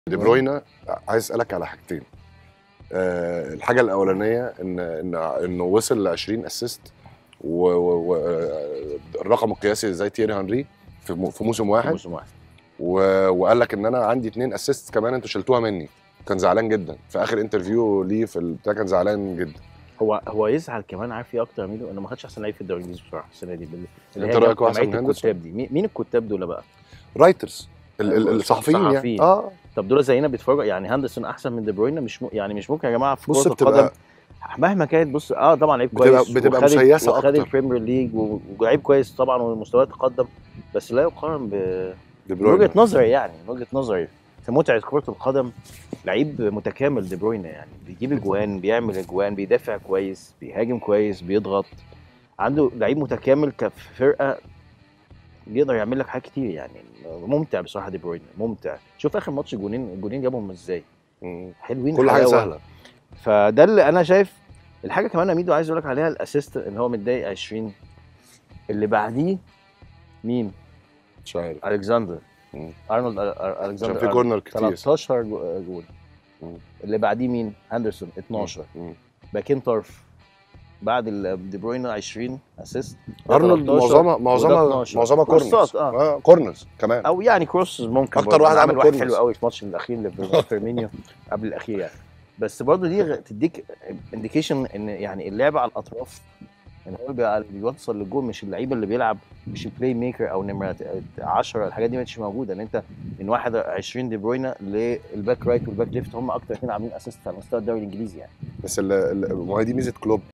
دي بروينا عايز اسالك على حاجتين أه الحاجه الاولانيه ان ان انه وصل ل 20 اسيست والرقم القياسي زي تيري هنري في مو- في موسم واحد موسم واحد و- وقال لك ان انا عندي اتنين اسيست كمان انتوا شلتوها مني كان زعلان جدا في اخر انترفيو ليه في البتاع كان زعلان جدا هو هو يزعل كمان عارف ايه اكتر ميدو انه ما خدش احسن لعيب في الدوري الانجليزي بصراحه السنه دي بال... اللي انت هي رأيك هو جمعية أحسن من هندرسون؟ الكتاب دي مين مين الكتاب دول بقى؟ رايترز ال- ال- الصحفيين يعني الصحفيين. اه طب دول زينا بيتفرجوا يعني هندرسون احسن من دي بروين مش م... يعني مش ممكن يا جماعه في بص كره بتبقى القدم مهما كانت بص اه طبعا لعيب بتبقى- كويس بتبقى وخد- مسيسة وخد أكتر. البريمير ليج و- ولعيب كويس طبعا ومستواه تقدم بس لا يقارن ب... دي من بروينا وجهه نظري يعني من وجهه نظري في متعه كره القدم لعيب متكامل دي بروين يعني بيجيب اجوان بيعمل اجوان بيدافع كويس بيهاجم كويس بيضغط عنده لعيب متكامل كفرقه بيقدر يعمل لك حاجات كتير يعني ممتع بصراحه دي بروين ممتع شوف اخر ماتش جونين الجونين جابهم ازاي مم. حلوين كل حاجه حلاوة. سهله فده اللي انا شايف الحاجه كمان يا ميدو عايز اقول لك عليها الاسيست ان هو متضايق 20 اللي بعديه مين؟ مش عارف الكسندر مم. ارنولد أ- أ- الكسندر عشان في كورنر كتير 13 جو- جول مم. اللي بعديه مين؟ هاندرسون 12 مم. باكين طرف بعد ال- دي بروين 20 اسيست ارنولد معظمها معظمها معظمها كورنرز كورسات اه اه كورنرز كمان او يعني كروس ممكن أكتر برضه. واحد عامل عامل واحد كورنرز. حلو قوي في الماتش الاخير لفيرمينيو قبل الاخير يعني بس برضه دي غ- تديك انديكيشن ان يعني اللعب على الاطراف ان هو بيبقى اللي بيوصل للجول مش اللعيب اللي بيلعب مش البلاي ميكر او نمره 10 الحاجات دي مش موجوده ان انت من 21 دي بروينا للباك رايت والباك ليفت هم اكتر اثنين عاملين اسيست على مستوى الدوري الانجليزي يعني بس ال- ال- ما هي دي ميزه كلوب